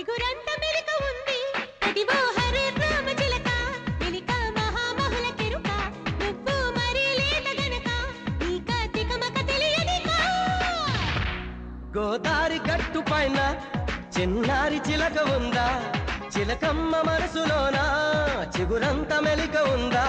చిగురంత మెలిక ఉంది అదివో హరే రామ చిలక మెలిక మహామహుల కెరుక నువ్వు మరీ లేత గనక నీక తికమక తెలియనిక గోదారి గట్టు పైన చిన్నారి చిలక ఉందా చిలకమ్మ మనసులోన చిగురంత మెలిక ఉందా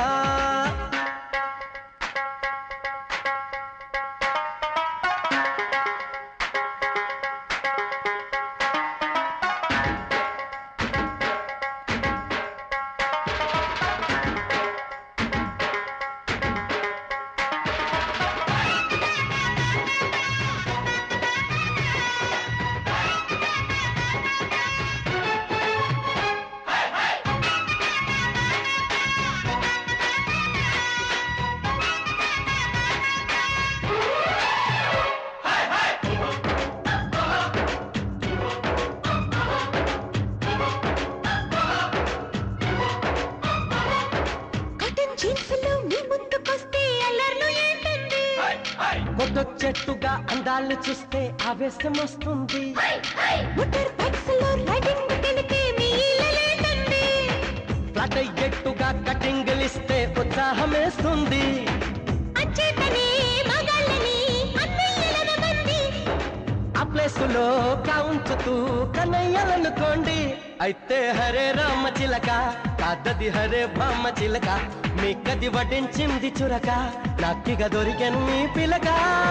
కాటన్ జీన్స్ లో మీ ముందుకొస్తే అల్లర్లు ఏంటండి కొత్త చెట్టుగా అందాలు చూస్తే ఆవేశం వస్తుంది మోటార్ బైక్స్ లో రైడింగ్ తెలిపే మీ ఇల్లలేటండి ఫ్లాట్ ఎట్టుగా కటింగ్లు ఇస్తే ఉత్సాహం వేస్తుంది అచ్చేతనే మగాళ్ళని అన్నయ్యలన మంది ఆ ప్లేసులో కాంచుతూ కన్నయ్యాలనుకోండి అయితే హరే రామ చిలక కాదది హరే బామ్మ చిలక మీ కది వడ్డించింది చురక నాకిగ దొరికెను మీ పిలక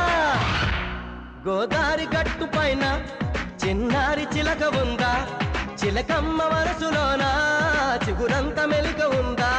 గోదారి గట్టు పైన చిన్నారి చిలక ఉందా చిలకమ్మ మనసులోన చిగురంత మెలిక ఉందా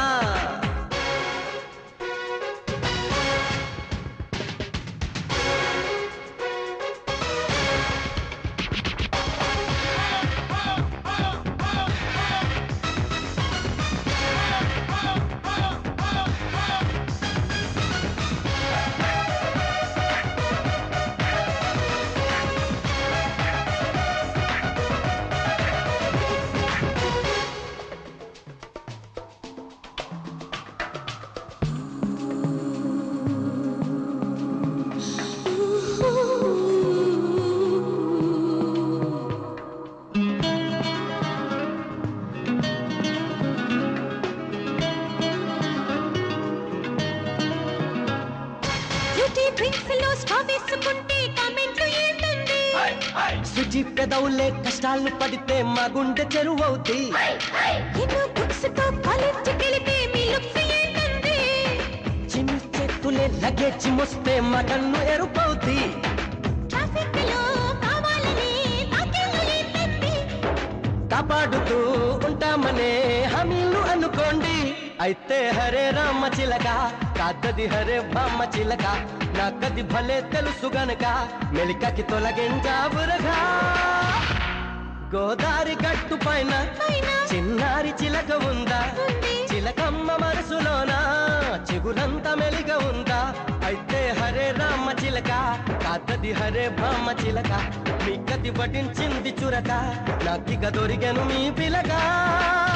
బ్యూటీ డ్రింక్స్ లో స్ట్రా వేసుకుంటే కామెంట్లు ఏంటండి శుచి పెదవులే కష్టాలు పడితే మా గుండె చెరువవుతీ ఎన్నో బుక్స్ తో కాలేజ్ గెలిపే మీ లుక్స్ ఏంటండి చిన్ని చేతులే లగేజ్ మోస్తే మా కన్ను ఎరుపవుతీ ట్రాఫిక్ లో కావాలని తాకేళ్ళు ఏంటండి కాపాడుతూ ఉంటామనే హామీలు అనుకోండి అయితే హరే రామ చిలక కాదది హరే బామ్మ చిలక నాకది భలే తెలుసు గనక మెలికకి తొలగించావురగా గోదారి గట్టు పైన పైన చిన్నారి చిలక ఉందా ఉంది. చిలకమ్మ మనసులోన చిగురంత మెలిక ఉందా అయితే హరే రామ చిలక కాదది హరే బామ్మ చిలక మీ కది వడ్డించింది చురక నాకిగ దొరికెను మీ పిలక